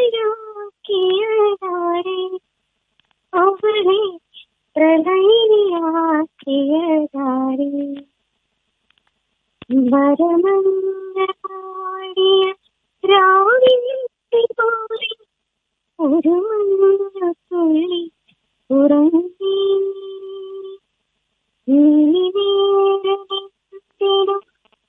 കുളിരാക്കിയതാരെ അവളെ പ്രളയിനിയാക്കിയതാരെ വരമങ്ങാടിയ രാവിലെ പോലെ ഒരു മഞ്ഞത്തുള്ളി ഉറങ്ങി നീനേരം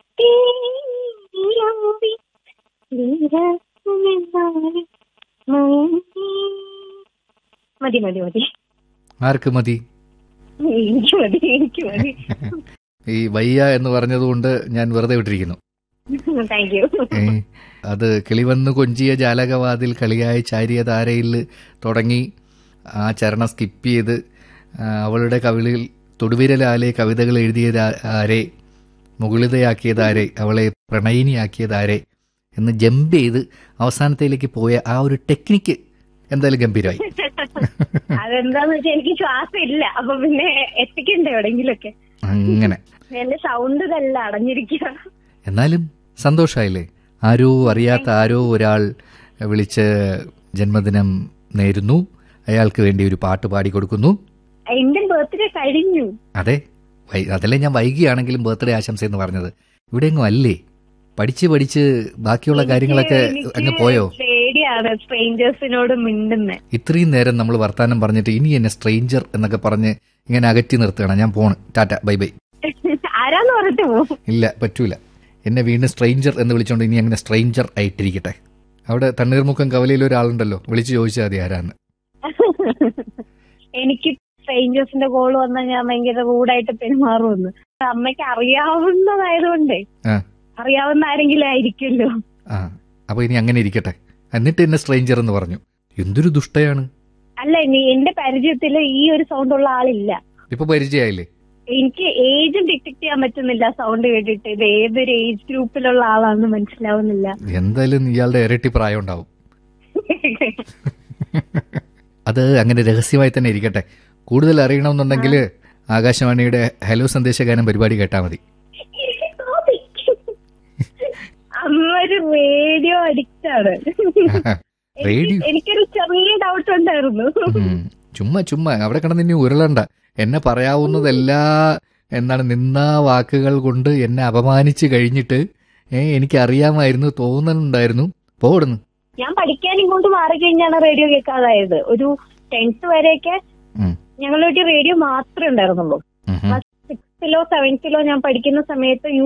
തേയിലമ്പി വിരക്കുമെന്നാലും മയങ്ങി മതി മതി മതി ആർക്ക് മതി എനിക്ക് മതി എനിക്ക് മതി ഈ വയ്യ എന്ന് പറഞ്ഞതുകൊണ്ട് ഞാൻ വെറുതെ വിട്ടിരിക്കുന്നു താങ്ക് യു ഏ, അത് കിളിവന്നു കൊഞ്ചിയ ജാലകവാതിൽ കളിയായി ചാരിയ താരയിൽ തുടങ്ങി ആ ചരണം സ്കിപ്പ് ചെയ്ത് ആ, അവളുടെ കവിളിൽ തൊടുവിരലാലെ കവിതകൾ എഴുതിയത് ആ- ആരെ മുകുളിതയാക്കിയതാരെ അവളെ പ്രണയിനിയാക്കിയതാരെ എന്ന് ജമ്പ് ചെയ്ത് അവസാനത്തിലേക്ക് പോയ ആ ഒരു ടെക്നിക്ക് എന്തായാലും ഗംഭീരമായി അതെന്താന്ന് വെച്ചാൽ എനിക്ക് ശ്വാസം ഇല്ല അപ്പൊ പിന്നെ എത്തിക്കണ്ടേ എവിടെങ്കിലൊക്കെ അങ്ങനെ എന്റെ സൗണ്ട് ഇതല്ല അടഞ്ഞിരിക്കുക എന്നാലും സന്തോഷമായില്ലേ ആരോ അറിയാത്ത ആരോ ഒരാൾ വിളിച്ച് ജന്മദിനം നേരുന്നു അയാൾക്ക് വേണ്ടി ഒരു പാട്ട് പാടിക്കൊടുക്കുന്നു എന്റെ ബർത്ത്ഡേ കഴിഞ്ഞു അതെ വൈ- അതല്ലേ ഞാൻ വൈകിയാണെങ്കിലും ബർത്ത്ഡേ ആശംസ എന്ന് പറഞ്ഞത് ഇവിടെ എങ്ങും അല്ലേ പഠിച്ച് പഠിച്ച് ബാക്കിയുള്ള കാര്യങ്ങളൊക്കെ അങ്ങ് പോയോ പേടിയാണ് സ്ട്രേഞ്ചേഴ്സിനോട് മിണ്ടുന്നെ ഇത്രയും നേരം നമ്മൾ വർത്താനം പറഞ്ഞിട്ട് ഇനി എന്നെ സ്ട്രേഞ്ചർ എന്നൊക്കെ പറഞ്ഞ് ഇങ്ങനെ അകറ്റി നിർത്തുകയാണ് ഞാൻ പോണ് ടാറ്റ ബൈ ബൈ ആരാന്ന് പറഞ്ഞിട്ട് പോവും ഇല്ല പറ്റൂല എന്നെ വീണ്ടും സ്ട്രേഞ്ചർ എന്ന് വിളിച്ചോണ്ട് ഇനി അങ്ങനെ സ്ട്രേഞ്ചർ ആയിട്ടിരിക്കട്ടെ അവിടെ തണ്ണീർമുക്കം കവലയിൽ ഒരാളുണ്ടല്ലോ വിളിച്ചു ചോദിച്ചാൽ മതി ആരാന്ന് എനിക്ക് സ്ട്രേഞ്ചേഴ്സിന്റെ കോൾ വന്നാൽ ഞാൻ ഭയങ്കര റൂഡായിട്ട് പെരുമാറുമെന്ന് അമ്മയ്ക്ക് അറിയാവുന്നതായതുകൊണ്ടേ ആ അറിയാവുന്ന ആരെങ്കിലും ആയിരിക്കുമല്ലോ ആ അപ്പൊ ഇനി അങ്ങനെ ഇരിക്കട്ടെ എന്നിട്ട് എന്നെ സ്ട്രേഞ്ചർ എന്ന് പറഞ്ഞു എന്തൊരു ദുഷ്ടയാണ് അല്ല ഇനി എന്റെ പരിചയത്തില് ഈ ഒരു സൗണ്ട് ഉള്ള ആളില്ല ഇപ്പൊ പരിചയമായില്ലേ എനിക്ക് ഏജും ഡിറ്റക്ട് ചെയ്യാൻ പറ്റുന്നില്ല സൗണ്ട് കേട്ടിട്ട് ഇത് ഏതൊരു ഏജ് ഗ്രൂപ്പിലുള്ള ആളാണെന്ന് മനസ്സിലാവുന്നില്ല എന്തായാലും ഇയാളുടെ ഇരട്ടി പ്രായം ഉണ്ടാവും അത് അങ്ങനെ രഹസ്യമായി തന്നെ ഇരിക്കട്ടെ കൂടുതൽ അറിയണമെന്നുണ്ടെങ്കിൽ ആകാശവാണിയുടെ ഹലോ സന്ദേശഗാനം പരിപാടി കേട്ടാൽ മതി അമ്മ ഒരു റേഡിയോ അഡിക്റ്റ് ആണ് റേഡിയോ എനിക്കൊരു ചെറിയ ഡൗട്ട് ഉണ്ടായിരുന്നു ഉം. ചുമ്മാ ചുമ്മാ അവിടെ കിടന്ന് ഇനി ഉരുളണ്ട എന്നെ പറയാവുന്നതെല്ലാ എന്താണ് നിന്നാ വാക്കുകൾ കൊണ്ട് എന്നെ അപമാനിച്ച് കഴിഞ്ഞിട്ട് ഏ എനിക്ക് അറിയാമായിരുന്നു തോന്നുന്നുണ്ടായിരുന്നു പോടുന്നു ഞാൻ പഠിക്കാൻ ഇങ്ങോട്ട് മാറി കഴിഞ്ഞാണ് റേഡിയോ കേൾക്കാതായത് ഒരു ടെൻത്ത് വരെയൊക്കെ ഉം. ഞങ്ങളുടെ റേഡിയോ മാത്രമേ ഉണ്ടായിരുന്നുള്ളൂ ഉം. സിക്സ്ത്തിലോ സെവൻത്തിലോ ഞാൻ പഠിക്കുന്ന സമയത്ത് യു